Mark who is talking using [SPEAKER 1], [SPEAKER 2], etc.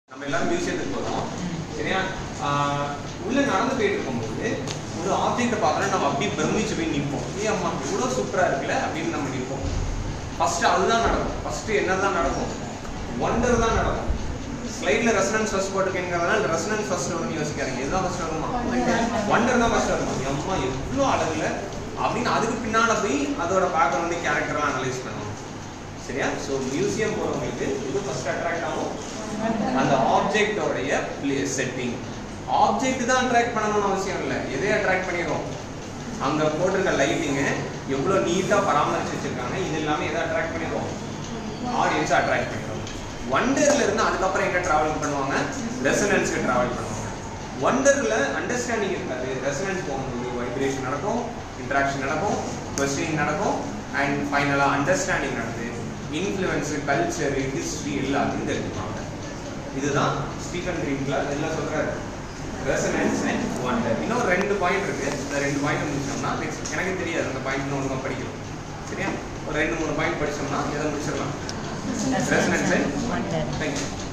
[SPEAKER 1] நம்ம எல்லாரும் மியூசியத்துக்கு போகிறோம் சரியா ஆஹ் உள்ள நடந்து போயிட்டு இருக்கும்போது ஒரு ஆப்ஜெக்ட்டை பார்த்தோன்னா நம்ம அப்படியே பிரமிச்சு போய் நிற்போம் ஏ அம்மா இவ்வளோ சூப்பராக இருக்குல்ல அப்படின்னு நம்ம நிற்போம் ஃபர்ஸ்ட் அதுதான் நடக்கும் ஃபர்ஸ்ட் என்னதான் நடக்கும் ஒண்டர் தான் நடக்கும் ஸ்லைட்ல ரெசனன்ஸ் ஃபர்ஸ்ட் போட்டுருக்கேங்கிறதுனால ரெசனன்ஸ் ஃபர்ஸ்ட் வரும்னு யோசிக்காதீங்க இதுதான் ஃபர்ஸ்ட் வருமா ஒண்டர் தான் ஃபர்ஸ்ட் வருமா அம்மா எவ்வளோ அழகுல அப்படின்னு அதுக்கு பின்னால போய் அதோட பேக்ரவுண்ட் கேரக்டர்லாம் அனலைஸ் பண்ணுவோம் சரியா ஸோ மியூசியம் போகிறவங்களுக்கு இது ஃபர்ஸ்ட் அட்ராக்ட் ஆகும் அந்த ஆப்ஜெக்டோடைய பிளேஸ் செட்டிங் ஆப்ஜெக்ட் தான் அட்ராக்ட் பண்ணணும்னு அவசியம் இல்லை எதை அட்ராக்ட் பண்ணிடும் அங்க போட்டிருக்க லைட்டிங்கு எவ்வளோ நீட்டா பராமரிச்சு வச்சிருக்காங்க இது எல்லாமே எதை அட்ராக்ட் பண்ணிடும் ஆடியன்ஸை அட்ராக்ட் பண்ணிடும் ஒண்டர்ல இருந்து அதுக்கப்புறம் எங்க டிராவல் பண்ணுவாங்க ரெசனன்ஸ்க்கு டிராவல் பண்ணுவாங்க ஒண்டர்ல அண்டர்ஸ்டாண்டிங் இருக்காது ரெசனன்ஸ் போகும்போது வைப்ரேஷன் நடக்கும் இன்ட்ராக்ஷன் நடக்கும் கொஸ்டினிங் நடக்கும் அண்ட் ஃபைனலாக அண்டர்ஸ்டாண்டிங் நடக்குது இன்ஃப்ளூயன்ஸு கல்ச்சர் ஹிஸ்ட்ரி எல்லாத்தையும் தெரிஞ்சுப்பாங்க இதுதான் ஸ்டீஃபன் ட்ரீம்ல எல்லாம் சொல்றாரு ரெசனன்ஸ் அண்ட் ஒண்டர் இன்னும் ரெண்டு பாயிண்ட் இருக்கு இந்த ரெண்டு பாயிண்ட் முடிச்சோம்னா நெக்ஸ்ட் எனக்கு தெரியாது அந்த பாயிண்ட் ஒழுங்காக படிக்கணும் சரியா ஒரு ரெண்டு மூணு பாயிண்ட் படிச்சோம்னா இதை முடிச்சிடலாம் ரெசனன்ஸ் அண்ட்
[SPEAKER 2] Wonder.
[SPEAKER 1] தேங்க்யூ